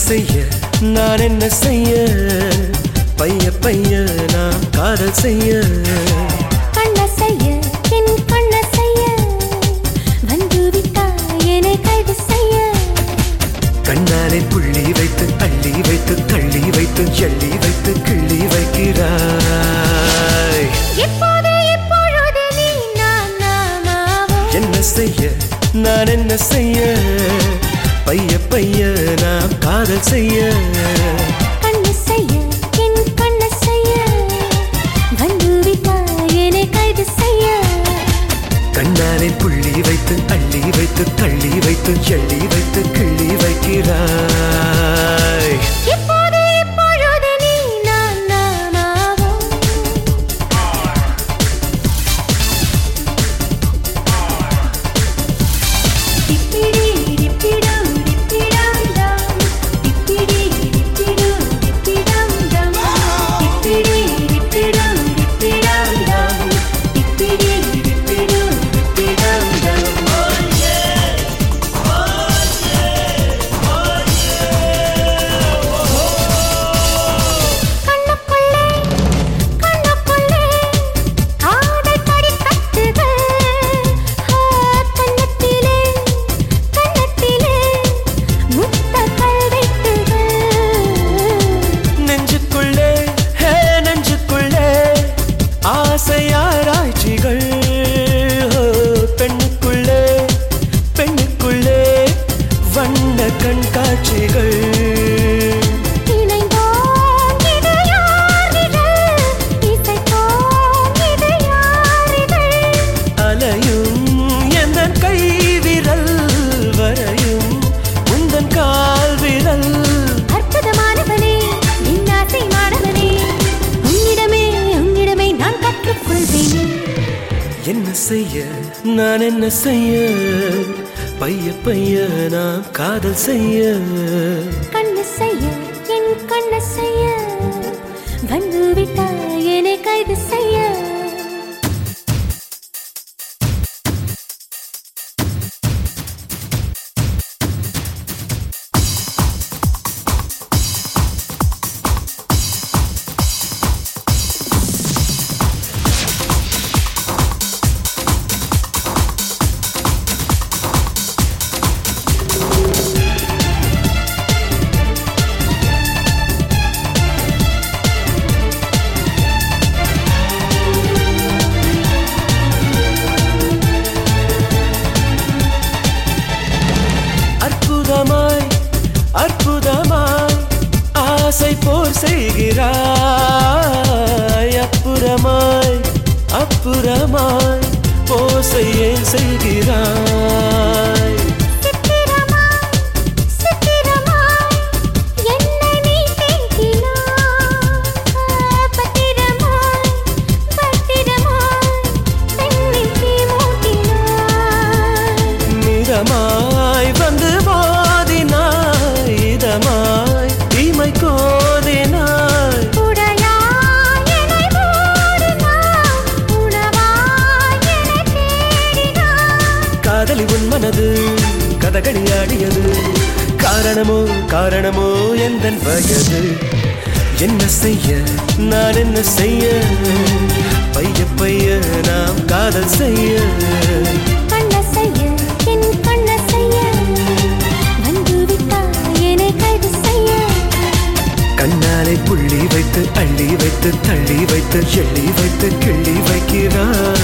செய்ய நான் என்ன செய்ய பைய பைய நான் காதல் செய்ய கண்ண செய்ய என் கண்ண செய்ய வந்து விட்டாய் என்னை கைது செய்ய கண்ணாலே புள்ளி வைத்து அள்ளி வைத்து தள்ளி வைத்து எள்ளி வைத்து கிள்ளி வைக்கிறாய் இப்போது இப்பொழுது நீ நான் நாமாவோம் என்ன செய்ய நான் என்ன செய்ய பைய பைய நான் காதல் செய்ய கண்ண செய்ய என் கண்ண செய்ய வந்து விட்டாய் என்னை கைது செய்ய கண்ணாலே புள்ளி வைத்து அள்ளி வைத்து தள்ளி வைத்து எள்ளி வைத்து கிள்ளி வைக்கிறாய் இப்போது இப்பொழுது நீ நான் நாமாவோம் டிப்பிடி டிப்பிடம் டிப்பிடம் டம் டிப்பிடி டிப்பிடு டிப்பிடம் டம் டிப்பிடி டிப்பிடம் டிப்பிடம் டம் டிப்பிடி டிப்பிடு டிப்பிடம் டம் கண்ணுக்குள்ளே கண்ணுக்குள்ளே காதல் படிக்கட்டுகள் ஆ, கன்னத்திலே கன்னத்திலே முத்த கல்வெட்டுகள் நெஞ்சுக்குள்ளே ஹே நெஞ்சுக்குள்ளே ஆசையாராய்ச்சிகள் ஓ, பெண்ணுக்குள்ளே பெண்ணுக்குள்ளே வண்ண கண்காட்சிகள் இணைந்தோம் இது யாரிதழ் இசைத்தோம் இது யாரிதழ் அலையும் எந்த கை விரல் வரையும் உந்தன் கால் விரல் அற்புதமானவனே இன்னாசை மாணவனே உன்னிடமே உன்னிடமே நான் கற்றுக்கொள்வேனே என்ன செய்ய நான் என்ன செய்ய பைய பைய நான் காதல் செய்ய கண்ணு செய்ய என் கண்ண செய்ய வந்து விட்டாய் என்னை கைது செய்ய அற்புதமாய் அற்புதமாய் ஆசை போர் செய்கிறாய் அப்புறமாய் அப்புறமாய் போசை ஏன் செய்கிறாய் சித்திரமாய் சித்திரமாய் என்னை நீ தேக்கினாய் பத்திரமாய் பத்திரமாய் பெண்ணில் தீ மூட்டினாய் மிதமாய் வந்து மோதினாய் இதமாய் தீமை கோதினாய் உடையாய் என்னை மூடினாய் உணவாய் என்னை தேடினாய் காதலி உன் மனது கதகளி ஆடியது காரணமோ காரணமோ எந்த வயது என்ன செய்ய நான் என்ன செய்ய பைய பைய நாம் காதல் செய்ய கண்ண செய்ய என் கண்ண செய்ய வந்து விட்டாய் என்னை கைது செய்ய கண்ணாலே புள்ளி வைத்து அள்ளி வைத்து தள்ளி வைத்து எள்ளி வைத்து கிள்ளி வைக்கிறாய்